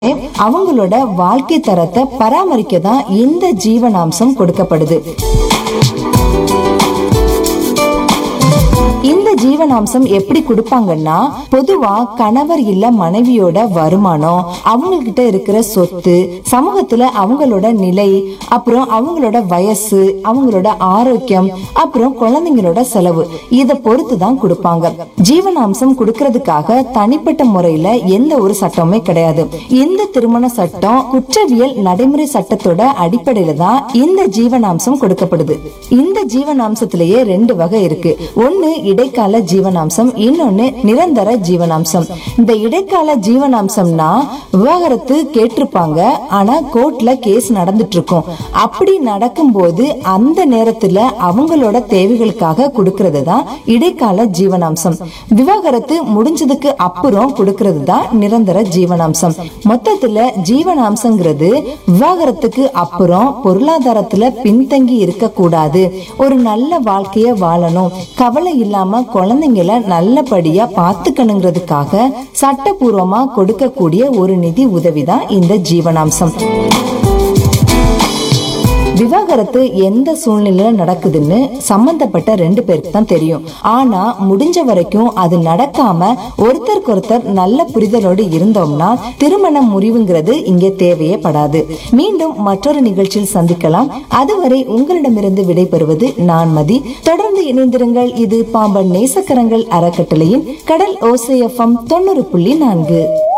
அவங்களோட வாழ்க்கை தரத்தை பராமரிக்க தான் இந்த ஜீவனாம்சம் கொடுக்கப்படுது இந்த ஜீவனாம்சம் எப்படி கொடுப்பாங்கன்னா பொதுவா கணவர் இல்ல மனைவியோட வருமானம் அவங்க கிட்ட இருக்கிற சொத்து சமூகத்துல அவங்களோட நிலை அப்புறம் அவங்களோட வயசு அவங்களோட ஆரோக்கியம் அப்புறம் குழந்தைங்களோட செலவு இத பொறுத்து தான் கொடுப்பாங்க ஜீவனாம்சம் கொடுக்கறதுக்காக தனிப்பட்ட முறையில எந்த ஒரு சட்டமுமே கிடையாது இந்த திருமண சட்டம் குற்றவியல் நடைமுறை சட்டத்தோட அடிப்படையில தான் இந்த ஜீவனாம்சம் கொடுக்கப்படுது இந்த ஜீவனாம்சத்திலேயே ரெண்டு வகை இருக்கு ஒன்னு இடைக்கால ஜீவனாம்சம் இன்னொன்னு நிரந்தர ஜீவனாம்சம் இந்த இடைக்கால ஜீவனாம்சம்னா விவாகரத்து கேட்டிருப்பாங்க ஆனா கோர்ட்ல கேஸ் நடந்துட்டு இருக்கும் அப்படி நடக்கும்போது அந்த நேரத்துல அவங்களோட தேவைகளுக்காக கொடுக்கறது தான் இடைக்கால ஜீவனாம்சம் விவாகரத்து முடிஞ்சதுக்கு அப்புறம் கொடுக்கறது தான் நிரந்தர ஜீவனாம்சம் மொத்தத்துல ஜீவனாம்சங்கிறது விவாகரத்துக்கு அப்புறம் பொருளாதாரத்துல பின்தங்கி இருக்க கூடாது ஒரு நல்ல வாழ்க்கைய வாழணும் கவலை இல்லாம குழந்தைங்கள நல்லபடியா பாத்துக்கணுங்கிறதுக்காக சட்டபூர்வமா கொடுக்கக்கூடிய ஒரு நிதி உதவிதான் இந்த ஜீவனாம்சம் விவாகரத்து எந்த சூழ்நிலையில நடக்குதுன்னு சம்பந்தப்பட்ட ரெண்டு பேருக்கு தான் தெரியும் ஆனா முடிஞ்ச வரைக்கும் அது நடக்காம ஒருத்தருக்கு ஒருத்தர் நல்ல புரிதலோடு இருந்தோம்னா திருமண முறிவுங்கிறது இங்கே தேவையே படாது மீண்டும் மற்றொரு நிகழ்ச்சியில் சந்திக்கலாம் அதுவரை உங்களிடமிருந்து விடைபெறுவது நான் மதி தொடர்ந்து இணைந்திருங்கள் இது பாம்பன் நேசக்கரங்கள் அறக்கட்டளையின் கடல் ஓசையஃபம் தொண்ணூறு புள்ளி நான்கு